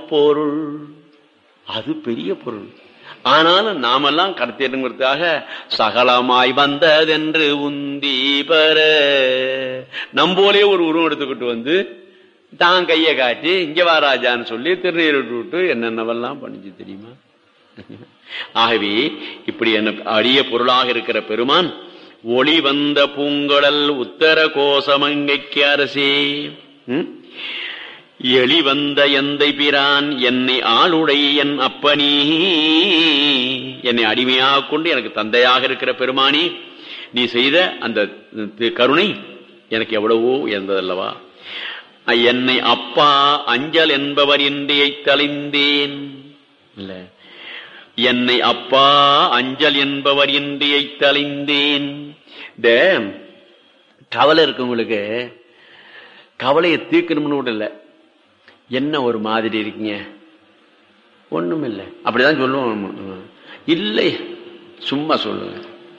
பொருள் அது பெரிய பொருள் ஆனாலும் நாமெல்லாம் கடத்திடுங்கிறதுக்காக சகலமாய் வந்ததென்று உந்தி பெற நம்போலே ஒரு உருவம் எடுத்துக்கிட்டு வந்து தான் கையை காட்டி இங்க வா ராஜான்னு சொல்லி திருநீர் விட்டு விட்டு என்னென்னவெல்லாம் பண்ணிச்சு தெரியுமா ஆகவே இப்படி என்ன அரிய பொருளாக இருக்கிற பெருமான் ஒளி வந்த பூங்கடல் உத்தர கோசமங்கைக்கு அரசே ம்? எளி வந்த எந்தை பிரான் என்னை ஆளுடை என் அப்பனி என்னை அடிமையாக கொண்டு எனக்கு தந்தையாக இருக்கிற பெருமானி நீ செய்த அந்த தி- கருணை எனக்கு எவ்வளவோ உயர்ந்ததல்லவா என்னை அப்பா அஞ்சல் என்பவர் இன்றியை தலைந்தேன் இல்ல என்னை அப்பா அஞ்சல் என்பவர் இன்றியை தலைந்தேன் இந்த கவலை இருக்கவங்களுக்கு கவலையை தீர்க்கணும்னு கூட இல்லை என்ன ஒரு மாதிரி இருக்கீங்க ஒண்ணும் இல்லை அப்படிதான் சொல்லுவோம் இல்லை சும்மா சொல்லுங்க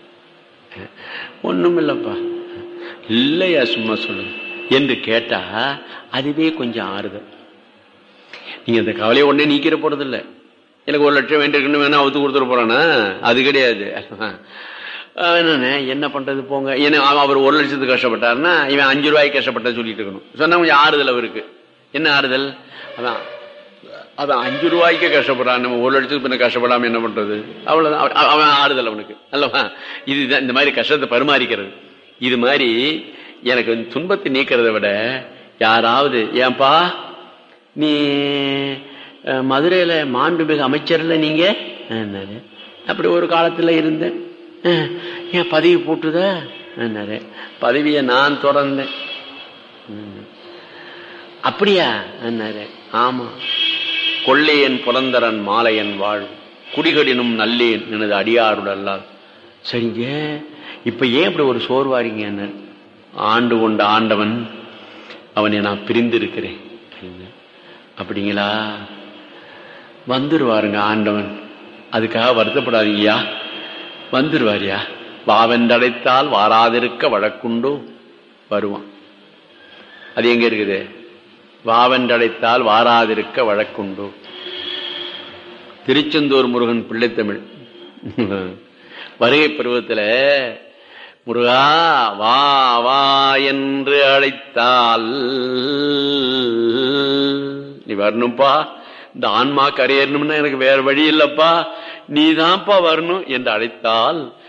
ஒண்ணும் இல்லப்பா இல்லையா சும்மா சொல்லுங்க என்று கேட்டா அதுவே கொஞ்சம் ஆறுதல் நீங்க அந்த கவலையை உடனே நீக்கிற போறது இல்ல எனக்கு ஒரு லட்சம் வேண்டியிருக்குன்னு வேணா அவுத்து கொடுத்துட போறானா அது கிடையாது அஹ் என்னண்ணே என்ன பண்றது போங்க என்ன அவ- அவர் ஒரு லட்சத்துக்கு கஷ்டப்பட்டாருன்னா இவன் அஞ்சு ரூபாய்க்கு கஷ்டப்பட்ட சொல்லிட்டு இருக்கணும் சொன்னா கொஞ்சம் ஆறுதல் அவருக்கு என்ன ஆறுதல் அதான் அவன் அஞ்சு ரூபாய்க்கு கஷ்டப்படுறான் நம்ம ஒரு லட்சத்துக்கு பின்ன கஷ்டப்படாம என்ன பண்றது அவ்வளவுதான் அவ- அவன் ஆறுதல் அவனுக்கு அல்லவா இதுதான் இந்த மாதிரி கஷ்டத்தை பரிமாறிக்கிறது இது மாதிரி எனக்கு துன்பத்தை நீக்கிறதை விட யாராவது ஏன்பா நீ அஹ், மதுரையில மாண்புமிகு அமைச்சர்ல நீங்க என்னாரு அப்படி ஒரு காலத்துல இருந்தேன் அஹ், ஏன் பதவி போட்டுதா என்னாரு பதவியை நான் தொடர்ந்தேன் ம். அப்படியா என்னாரு ஆமா கொள்ளையன் புலந்தரன் மாலையன் வாழ் குடிகடினும் நல்லேன் எனது அடியாருடல்லால் சரிங்க இப்ப ஏன் இப்படி ஒரு சோர்வாரிங்க என்ன ஆண்டு கொண்ட ஆண்டவன் அவனை நான் பிரிந்திருக்கிறேன் அப்படிங்க. அப்படிங்களா வந்துருவாருங்க ஆண்டவன் அதுக்காக வருத்தப்படாதீங்கய்யா வந்துருவாரியா வாவென்றடைத்தால் வாராதிருக்க வழக்குண்டோ வருவான் அது எங்க இருக்குது வாவென்றடைத்தால் வாராதிருக்க வழக்குண்டோ திருச்செந்தூர் முருகன் பிள்ளைத்தமிழ் வருகை பருவத்துல முருகா வா வா என்று அழைத்தால் நீ வரணும்பா இந்த ஆன்மா கரையேறணும்னா எனக்கு வேற வழி இல்லப்பா நீதான்ப்பா வரணும் என்று அழைத்தால்